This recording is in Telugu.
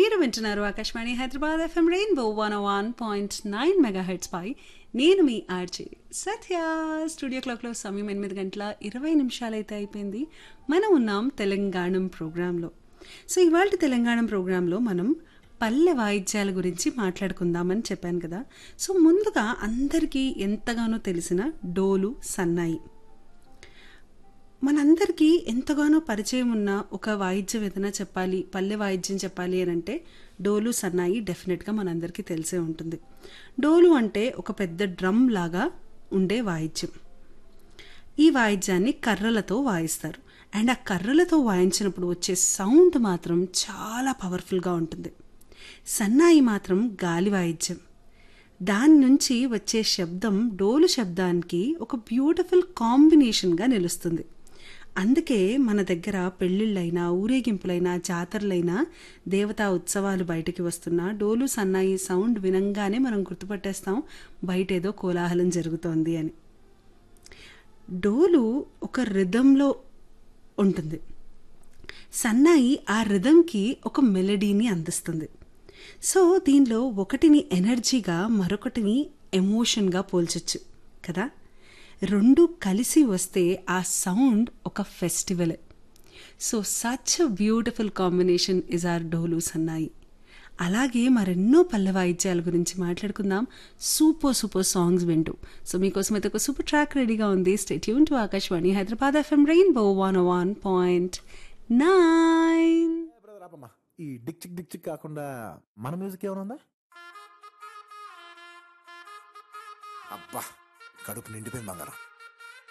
మీరు వింటున్నారు Akashvani Hyderabad FM rainbow one one point nine mega heads పై నేను మీ ఆర్జే సత్య స్టూడియో క్లాక్లో సమయం ఎనిమిది గంటల ఇరవై నిమిషాలైతే అయిపోయింది మనం ఉన్నాం తెలంగాణ ప్రోగ్రాంలో సో ఇవాళ తెలంగాణ ప్రోగ్రాంలో మనం పల్లె వాయిద్యాల గురించి మాట్లాడుకుందామని చెప్పాను కదా సో ముందుగా అందరికీ ఎంతగానో తెలిసిన డోలు సన్నాయి మనందరికీ ఎంతగానో పరిచయం ఉన్న ఒక వాయిద్యం ఏదైనా చెప్పాలి పల్లె వాయిద్యం చెప్పాలి అని అంటే డోలు సన్నాయి డెఫినెట్గా మనందరికీ తెలిసే ఉంటుంది డోలు అంటే ఒక పెద్ద డ్రమ్ లాగా ఉండే వాయిద్యం ఈ వాయిద్యాన్ని కర్రలతో వాయిస్తారు అండ్ ఆ కర్రలతో వాయించినప్పుడు వచ్చే సౌండ్ మాత్రం చాలా పవర్ఫుల్గా ఉంటుంది సన్నాయి మాత్రం గాలి వాయిద్యం దాని నుంచి వచ్చే శబ్దం డోలు శబ్దానికి ఒక బ్యూటిఫుల్ కాంబినేషన్గా నిలుస్తుంది అందుకే మన దగ్గర పెళ్ళిళ్ళైనా ఊరేగింపులైనా జాతరలైనా దేవతా ఉత్సవాలు బయటికి వస్తున్నా డోలు సన్నాయి సౌండ్ వినంగానే మనం గుర్తుపట్టేస్తాం బయట ఏదో కోలాహలం జరుగుతోంది అని డోలు ఒక రిధంలో ఉంటుంది సన్నాయి ఆ రిధంకి ఒక మెలడీని అందిస్తుంది సో దీనిలో ఒకటిని ఎనర్జీగా మరొకటిని ఎమోషన్గా పోల్చొచ్చు కదా రెండు కలిసి వస్తే ఆ సౌండ్ ఒక festival so such beautiful combination is are డోలు సన్నాయి అలాగే మరెన్నో పల్లె వాయిద్యాల గురించి మాట్లాడుకుందాం సూపర్ సూపర్ సాంగ్స్ వింటూ సో మీకోసం అయితే ఒక సూపర్ ట్రాక్ రెడీగా ఉంది stay tuned to Akashvani Hyderabad FM rainbow one one point nine brother ఆపమ్మా ఈ డిక్ చిక్ డిక్ చిక్ కాకుండా మన మ్యూజిక్ ఏమైనా ఉందా అబ్బా కడుపు నిండిపోయింది బంగారం